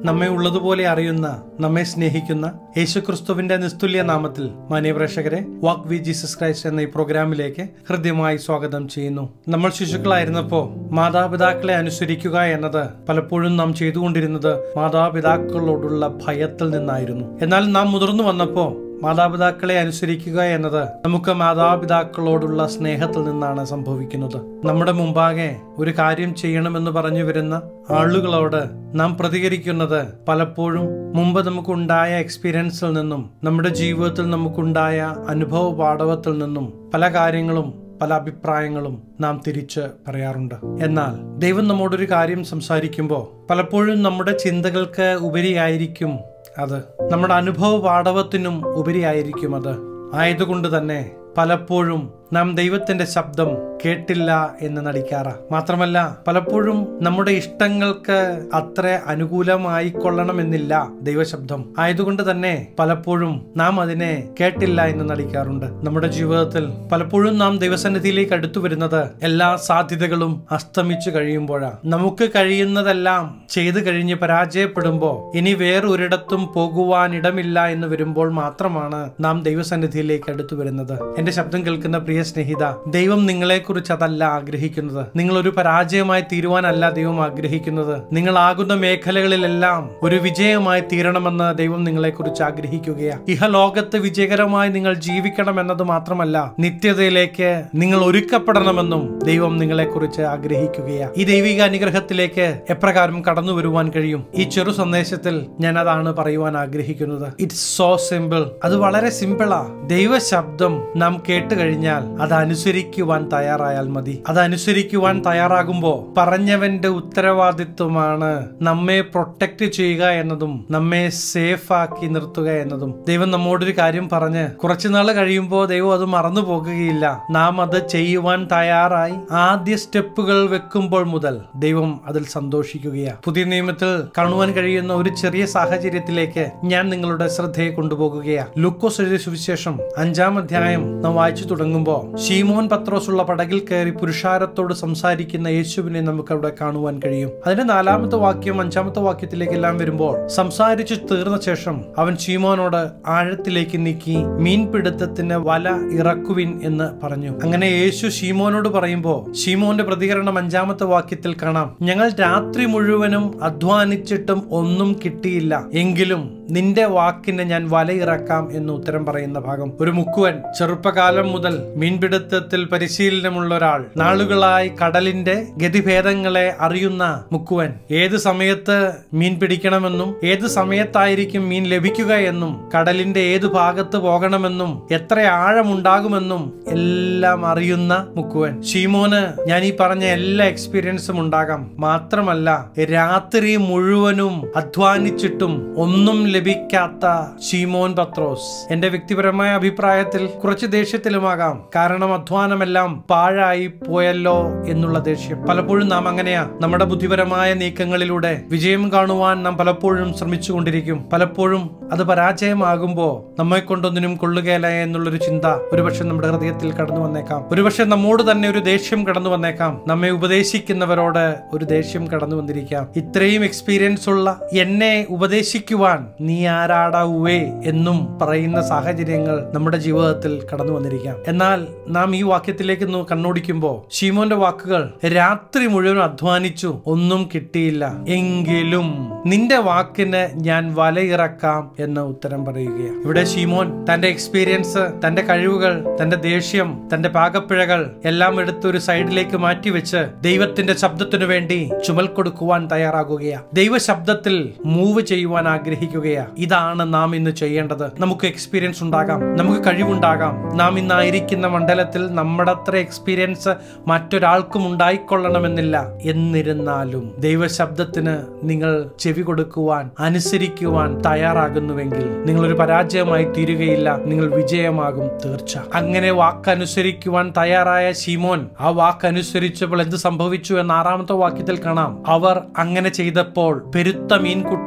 നമ്മെ ഉള്ളതുപോലെ അറിയുന്ന നമ്മെ സ്നേഹിക്കുന്ന യേശുക്രിസ്തുവിന്റെ നിസ്തുല്യ നാമത്തിൽ മാന്യപ്രേക്ഷകരെ വാക്ക് വി ജീസസ് ക്രൈസ്റ്റ് എന്ന ഈ പ്രോഗ്രാമിലേക്ക് ഹൃദ്യമായി സ്വാഗതം ചെയ്യുന്നു നമ്മൾ ശിശുക്കളായിരുന്നപ്പോൾ മാതാപിതാക്കളെ അനുസരിക്കുക എന്നത് പലപ്പോഴും നാം ചെയ്തുകൊണ്ടിരുന്നത് മാതാപിതാക്കളോടുള്ള ഭയത്തിൽ നിന്നായിരുന്നു എന്നാൽ നാം മുതിർന്നു വന്നപ്പോൾ മാതാപിതാക്കളെ അനുസരിക്കുക എന്നത് നമുക്ക് മാതാപിതാക്കളോടുള്ള സ്നേഹത്തിൽ നിന്നാണ് സംഭവിക്കുന്നത് നമ്മുടെ മുമ്പാകെ ഒരു കാര്യം ചെയ്യണമെന്ന് പറഞ്ഞു വരുന്ന ആളുകളോട് നാം പ്രതികരിക്കുന്നത് പലപ്പോഴും മുമ്പ് നമുക്കുണ്ടായ എക്സ്പീരിയൻസിൽ നിന്നും നമ്മുടെ ജീവിതത്തിൽ നമുക്കുണ്ടായ അനുഭവ പാഠവത്തിൽ നിന്നും പല കാര്യങ്ങളും പല അഭിപ്രായങ്ങളും നാം തിരിച്ച് പറയാറുണ്ട് എന്നാൽ ദൈവം നമ്മോടൊരു കാര്യം സംസാരിക്കുമ്പോൾ പലപ്പോഴും നമ്മുടെ ചിന്തകൾക്ക് ഉപരിയായിരിക്കും അത് നമ്മുടെ അനുഭവ പാഠവത്തിനും ഉപരിയായിരിക്കും അത് ആയതുകൊണ്ട് തന്നെ പലപ്പോഴും നാം ദൈവത്തിന്റെ ശബ്ദം കേട്ടില്ല എന്ന് നടിക്കാറ മാത്രമല്ല പലപ്പോഴും നമ്മുടെ ഇഷ്ടങ്ങൾക്ക് അത്ര അനുകൂലമായിക്കൊള്ളണമെന്നില്ല ദൈവശബ്ദം ആയതുകൊണ്ട് തന്നെ പലപ്പോഴും നാം അതിനെ കേട്ടില്ല എന്ന് നടിക്കാറുണ്ട് നമ്മുടെ ജീവിതത്തിൽ പലപ്പോഴും നാം ദൈവസന്നിധിയിലേക്ക് അടുത്തു വരുന്നത് എല്ലാ സാധ്യതകളും അസ്തമിച്ചു കഴിയുമ്പോഴാണ് നമുക്ക് കഴിയുന്നതെല്ലാം ചെയ്തു കഴിഞ്ഞ് പരാജയപ്പെടുമ്പോൾ ഇനി വേറൊരിടത്തും പോകുവാൻ ഇടമില്ല എന്ന് വരുമ്പോൾ മാത്രമാണ് നാം ദൈവസന്നിധിയിലേക്ക് അടുത്തു വരുന്നത് എന്റെ ശബ്ദം കേൾക്കുന്ന പ്രിയ സ്നേഹിത ദൈവം നിങ്ങളെ കുറിച്ച് അതല്ല ആഗ്രഹിക്കുന്നത് നിങ്ങൾ ഒരു പരാജയമായി തീരുവാനല്ല ദൈവം ആഗ്രഹിക്കുന്നത് നിങ്ങളാകുന്ന മേഖലകളിലെല്ലാം ഒരു വിജയമായി തീരണമെന്ന് ദൈവം നിങ്ങളെ കുറിച്ച് ആഗ്രഹിക്കുകയാണ് ഇഹലോകത്ത് വിജയകരമായി നിങ്ങൾ ജീവിക്കണം എന്നത് മാത്രമല്ല നിത്യതയിലേക്ക് നിങ്ങൾ ഒരുക്കപ്പെടണമെന്നും ദൈവം നിങ്ങളെ കുറിച്ച് ആഗ്രഹിക്കുകയാണ് ഈ ദൈവിക അനുഗ്രഹത്തിലേക്ക് എപ്രകാരം കടന്നു വരുവാൻ കഴിയും ഈ ചെറു സന്ദേശത്തിൽ ഞാൻ അതാണ് പറയുവാൻ ആഗ്രഹിക്കുന്നത് ഇറ്റ്സ് സോ സിമ്പിൾ അത് വളരെ സിമ്പിളാ ദൈവശബ്ദം നാം കേട്ട് കഴിഞ്ഞാൽ അത് അനുസരിക്കുവാൻ തയ്യാറായാൽ മതി അത് അനുസരിക്കുവാൻ തയ്യാറാകുമ്പോ പറഞ്ഞവന്റെ ഉത്തരവാദിത്വമാണ് നമ്മെ പ്രൊട്ടക്ട് ചെയ്യുക എന്നതും നമ്മെ സേഫ് ആക്കി നിർത്തുക എന്നതും ദൈവം നമ്മോടൊരു കാര്യം പറഞ്ഞ് കുറച്ചുനാൾ കഴിയുമ്പോൾ ദൈവം അത് മറന്നു പോകുകയില്ല നാം അത് ചെയ്യുവാൻ തയ്യാറായി ആദ്യ സ്റ്റെപ്പുകൾ വെക്കുമ്പോൾ മുതൽ ദൈവം അതിൽ സന്തോഷിക്കുകയാണ് പുതിയ നിയമത്തിൽ കാണുവാൻ കഴിയുന്ന ഒരു ചെറിയ സാഹചര്യത്തിലേക്ക് ഞാൻ നിങ്ങളുടെ ശ്രദ്ധയെ കൊണ്ടുപോകുകയാണ് ലുക്കോസ് എഴുതിയ സുവിശേഷം അഞ്ചാം അധ്യായം നാം വായിച്ചു തുടങ്ങുമ്പോൾ ഷീമോൻ പത്രോസ് ഉള്ള പടകിൽ കയറി പുരുഷാരത്തോട് സംസാരിക്കുന്ന യേശുവിനെ നമുക്ക് അവിടെ കാണുവാൻ കഴിയും അതിന്റെ നാലാമത്തെ വാക്യം അഞ്ചാമത്തെ വാക്യത്തിലേക്ക് എല്ലാം വരുമ്പോൾ സംസാരിച്ചു തീർന്ന ശേഷം അവൻ ഷീമോനോട് ആഴത്തിലേക്ക് നീക്കി മീൻപിടുത്തത്തിന് വല ഇറക്കുവിൻ എന്ന് പറഞ്ഞു അങ്ങനെ യേശു ഷീമോനോട് പറയുമ്പോൾ ഷീമോന്റെ പ്രതികരണം അഞ്ചാമത്തെ വാക്യത്തിൽ കാണാം ഞങ്ങൾ രാത്രി മുഴുവനും അധ്വാനിച്ചിട്ടും ഒന്നും കിട്ടിയില്ല എങ്കിലും നിന്റെ വാക്കിന് ഞാൻ വലയിറക്കാം എന്ന് ഉത്തരം പറയുന്ന ഭാഗം ഒരു മുക്കുവൻ ചെറുപ്പകാലം മുതൽ മീൻപിടുത്തത്തിൽ പരിശീലനമുള്ള ഒരാൾ നാളുകളായി കടലിന്റെ ഗതിഭേദങ്ങളെ അറിയുന്ന മുക്കുവൻ ഏത് സമയത്ത് മീൻ പിടിക്കണമെന്നും ഏത് സമയത്തായിരിക്കും മീൻ ലഭിക്കുക എന്നും കടലിന്റെ ഏത് ഭാഗത്ത് പോകണമെന്നും എത്ര ആഴമുണ്ടാകുമെന്നും എല്ലാം അറിയുന്ന മുക്കുവൻ ഷീമോന് ഞാൻ ഈ പറഞ്ഞ എല്ലാ എക്സ്പീരിയൻസും ഉണ്ടാകാം മാത്രമല്ല രാത്രി മുഴുവനും അധ്വാനിച്ചിട്ടും ഒന്നും ലഭിക്കാത്ത ഷീമോൻ പത്രോസ് എന്റെ വ്യക്തിപരമായ അഭിപ്രായത്തിൽ കുറച്ച് ദേഷ്യത്തിലുമാകാം കാരണം അധ്വാനമെല്ലാം പാഴായി പോയല്ലോ എന്നുള്ള ദേഷ്യം പലപ്പോഴും നാം അങ്ങനെയാ നമ്മുടെ ബുദ്ധിപരമായ നീക്കങ്ങളിലൂടെ വിജയം കാണുവാൻ നാം പലപ്പോഴും ശ്രമിച്ചുകൊണ്ടിരിക്കും പലപ്പോഴും അത് പരാജയമാകുമ്പോ നമ്മെ കൊണ്ടൊന്നിനും കൊള്ളുകയില്ല എന്നുള്ളൊരു ചിന്ത ഒരുപക്ഷെ നമ്മുടെ ഹൃദയത്തിൽ കടന്നു വന്നേക്കാം ഒരുപക്ഷെ നമ്മോട് തന്നെ ഒരു ദേഷ്യം കടന്നു വന്നേക്കാം നമ്മെ ഉപദേശിക്കുന്നവരോട് ഒരു ദേഷ്യം കടന്നു വന്നിരിക്കാം ഇത്രയും എക്സ്പീരിയൻസ് ഉള്ള എന്നെ ഉപദേശിക്കുവാൻ നീ ആരാടാവേ എന്നും പറയുന്ന സാഹചര്യങ്ങൾ നമ്മുടെ ജീവിതത്തിൽ കടന്നു വന്നിരിക്കാം എന്നാൽ നാം ഈ വാക്യത്തിലേക്ക് നോ- കണ്ണോടിക്കുമ്പോൾ ഷീമോന്റെ വാക്കുകൾ രാത്രി മുഴുവൻ അധ്വാനിച്ചു ഒന്നും കിട്ടിയില്ല എങ്കിലും നിന്റെ വാക്കിന് ഞാൻ വലയിറക്കാം എന്ന് ഉത്തരം പറയുകയാണ് ഇവിടെ ഷീമോൻ തന്റെ എക്സ്പീരിയൻസ് തന്റെ കഴിവുകൾ തന്റെ ദേഷ്യം തന്റെ പാകപ്പിഴകൾ എല്ലാം എടുത്ത് ഒരു സൈഡിലേക്ക് മാറ്റിവെച്ച് ദൈവത്തിന്റെ ശബ്ദത്തിനു വേണ്ടി ചുമൽ കൊടുക്കുവാൻ തയ്യാറാകുകയാണ് ദൈവശബ്ദത്തിൽ മൂവ് ചെയ്യുവാൻ ആഗ്രഹിക്കുകയാണ് ഇതാണ് നാം ഇന്ന് ചെയ്യേണ്ടത് നമുക്ക് എക്സ്പീരിയൻസ് ഉണ്ടാകാം നമുക്ക് കഴിവുണ്ടാകാം നാം ഇന്നായിരിക്കുന്ന മണ്ഡലത്തിൽ നമ്മുടെ അത്ര എക്സ്പീരിയൻസ് മറ്റൊരാൾക്കും ഉണ്ടായിക്കൊള്ളണമെന്നില്ല എന്നിരുന്നാലും ദൈവശബ്ദത്തിന് നിങ്ങൾ ചെവി കൊടുക്കുവാൻ അനുസരിക്കുവാൻ തയ്യാറാകുന്നുവെങ്കിൽ നിങ്ങൾ ഒരു പരാജയമായി തീരുകയില്ല നിങ്ങൾ വിജയമാകും തീർച്ച അങ്ങനെ വാക്കനുസരിക്കുവാൻ തയ്യാറായ ശീമോൻ ആ വാക്കനുസരിച്ചപ്പോൾ എന്ത് സംഭവിച്ചു എന്ന ആറാമത്തെ വാക്യത്തിൽ കാണാം അവർ അങ്ങനെ ചെയ്തപ്പോൾ പെരുത്ത മീൻകൂട്ടം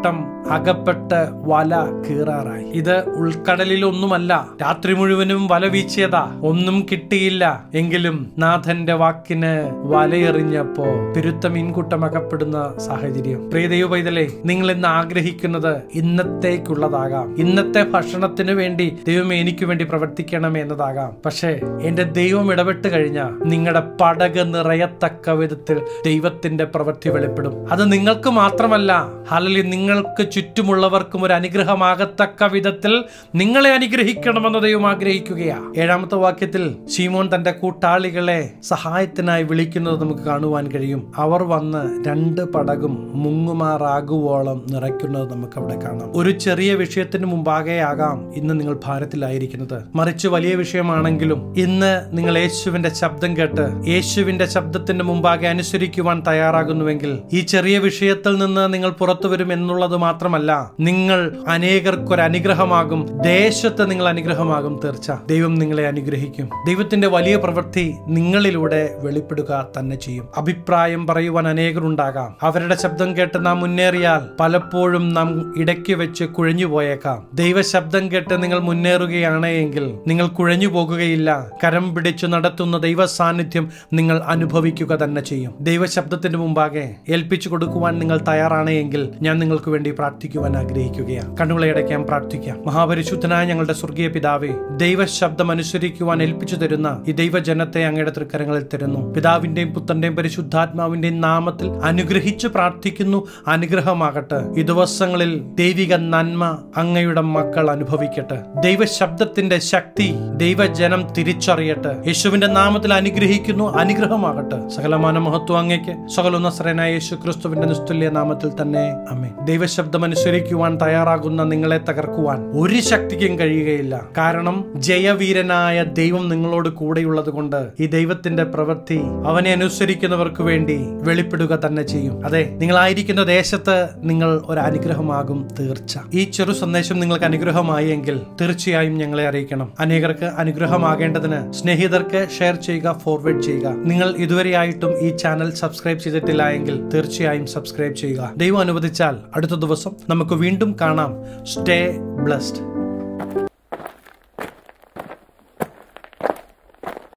അകപ്പെട്ട് വല കീറാറായി ഇത് ഉൾക്കടലിലൊന്നുമല്ല രാത്രി മുഴുവനും വല വീച്ചിയതാ ഒന്നും കിട്ടിയില്ല എങ്കിലും നാഥന്റെ വാക്കിന് വലയെറിഞ്ഞപ്പോ പെരുത്ത മീൻകൂട്ടം അകപ്പെടുന്ന സാഹചര്യം പ്രിയദൈവ പൈതലേ നിങ്ങൾ ഇന്ന് ആഗ്രഹിക്കുന്നത് ഇന്നത്തേക്കുള്ളതാകാം ഇന്നത്തെ ഭക്ഷണത്തിന് വേണ്ടി ദൈവം എനിക്ക് വേണ്ടി പ്രവർത്തിക്കണമേ എന്നതാകാം പക്ഷേ എന്റെ ദൈവം ഇടപെട്ട് കഴിഞ്ഞാൽ നിങ്ങളുടെ പടക് നിറയത്തക്ക വിധത്തിൽ ദൈവത്തിന്റെ പ്രവൃത്തി വെളിപ്പെടും അത് നിങ്ങൾക്ക് മാത്രമല്ല അല്ലെങ്കിൽ നിങ്ങൾക്ക് ചുറ്റുമുള്ളവർക്കും ഒരു അനുഗ്രഹമാകത്തക്ക വിധത്തിൽ നിങ്ങളെ അനുഗ്രഹിക്കണമെന്ന് ദൈവം ആഗ്രഹിക്കുകയാ ഏഴാമത്തെ വാക്യത്തിൽ ശീമോൻ തന്റെ കൂട്ടാളികളെ സഹായത്തിനായി വിളിക്കുന്നത് നമുക്ക് കാണുവാൻ കഴിയും അവർ വന്ന് രണ്ട് പടകും മുങ്ങുമാറാകുവോളം നിറയ്ക്കുന്നത് നമുക്ക് അവിടെ കാണാം ഒരു ചെറിയ വിഷയത്തിന് മുമ്പാകെ ആകാം ഇന്ന് നിങ്ങൾ ഭാരത്തിലായിരിക്കുന്നത് മറിച്ച് വലിയ വിഷയമാണെങ്കിലും ഇന്ന് നിങ്ങൾ യേശുവിന്റെ ശബ്ദം കേട്ട് യേശുവിന്റെ ശബ്ദത്തിന്റെ മുമ്പാകെ അനുസരിക്കുവാൻ തയ്യാറാകുന്നുവെങ്കിൽ ഈ ചെറിയ വിഷയത്തിൽ നിന്ന് നിങ്ങൾ പുറത്തു വരും എന്നുള്ളത് മാത്രമല്ല നിങ്ങൾ അനേകർക്കൊരു അനുഗ്രഹമാകും ദേശത്ത് നിങ്ങൾ അനുഗ്രഹമാകും തീർച്ച ദൈവം നിങ്ങളെ അനുഗ്രഹിക്കും ദൈവത്തിന്റെ വലിയ പ്രവൃത്തി നിങ്ങളിലൂടെ വെളിപ്പെടുക തന്നെ ചെയ്യും അഭിപ്രായം പറയുവാൻ അനേകരുണ്ടാകാം അവരുടെ ശബ്ദം കേട്ട് നാം മുന്നേറിയാൽ പലപ്പോഴും നാം ഇടയ്ക്ക് വെച്ച് കുഴഞ്ഞു പോയേക്കാം ദൈവ ശബ്ദം കേട്ട് നിങ്ങൾ മുന്നേറുകയാണ് എങ്കിൽ നിങ്ങൾ കുഴഞ്ഞു പോകുകയില്ല കരം പിടിച്ചു നടത്തുന്ന ദൈവ സാന്നിധ്യം നിങ്ങൾ അനുഭവിക്കുക തന്നെ ചെയ്യും ദൈവ ശബ്ദത്തിന് മുമ്പാകെ ഏൽപ്പിച്ചു കൊടുക്കുവാൻ നിങ്ങൾ തയ്യാറാണ് എങ്കിൽ ഞാൻ നിങ്ങൾക്ക് വേണ്ടി പ്രാർത്ഥിക്കുവാൻ ആഗ്രഹിക്കുകയാണ് കണ്ണുകളെ അടയ്ക്കാൻ പ്രാർത്ഥിക്കാം മഹാപരിശുദ്ധനായ ഞങ്ങളുടെ സ്വർഗീയ പിതാവേ ദൈവ ശബ്ദം അനുസരിക്കുവാൻ ഏൽപ്പിച്ചു തരുന്ന ഈ ദൈവജനത്തെ അങ്ങയുടെ തൃക്കരങ്ങളിൽ തരുന്നു പിതാവിന്റെയും പുത്രന്റെയും പരിശുദ്ധാത്മാവിന്റെയും നാമത്തിൽ അനുഗ്രഹിച്ചു പ്രാർത്ഥിക്കുന്നു അനുഗ്രഹമാകട്ടെ ഈ ദിവസങ്ങളിൽ ദൈവിക നന്മ അങ്ങയുടെ മക്കൾ അനുഭവിക്കട്ടെ ദൈവശബ്ദത്തിന്റെ ശക്തി ദൈവജനം തിരിച്ചറിയട്ടെ യേശുവിന്റെ നാമത്തിൽ അനുഗ്രഹിക്കുന്നു അനുഗ്രഹമാകട്ടെ സകലമാന മഹത്വം അങ്ങയ്ക്ക് സകലൊന്നസ്രനായ യേശു ക്രിസ്തുവിന്റെ നിസ്തുല്യ നാമത്തിൽ തന്നെ അമ്മേ ദൈവശബ്ദം അനുസരിക്കുവാൻ തയ്യാറാകുന്ന നിങ്ങളെ തകർക്കുവാൻ ഒരു ശക്തിക്കും കഴിയുകയില്ല കാരണം ജയവീരനായ ദൈവം നിങ്ങളോട് കൂടെയുള്ളത് കൊണ്ട് ഈ ദൈവത്തിന്റെ പ്രവൃത്തി അവനെ അനുസരിക്കുന്നവർക്ക് വേണ്ടി വെളിപ്പെടുക തന്നെ ചെയ്യും അതെ നിങ്ങളായിരിക്കുന്ന ദേശത്ത് നിങ്ങൾ ഒരു അനുഗ്രഹമാകും തീർച്ച ഈ ചെറു സന്ദേശം നിങ്ങൾക്ക് അനുഗ്രഹമായി എങ്കിൽ തീർച്ചയായും ഞങ്ങളെ അറിയിക്കണം അനേകർക്ക് അനുഗ്രഹമാകേണ്ടതിന് സ്നേഹിതർക്ക് ഷെയർ ചെയ്യുക ഫോർവേഡ് ചെയ്യുക നിങ്ങൾ ഇതുവരെയായിട്ടും ഈ ചാനൽ സബ്സ്ക്രൈബ് ചെയ്തിട്ടില്ല എങ്കിൽ തീർച്ചയായും സബ്സ്ക്രൈബ് ചെയ്യുക ദൈവം അനുവദിച്ചാൽ അടുത്ത ദിവസം നമുക്ക് വീണ്ടും കാണാം സ്റ്റേ ബ്ലസ്ഡ്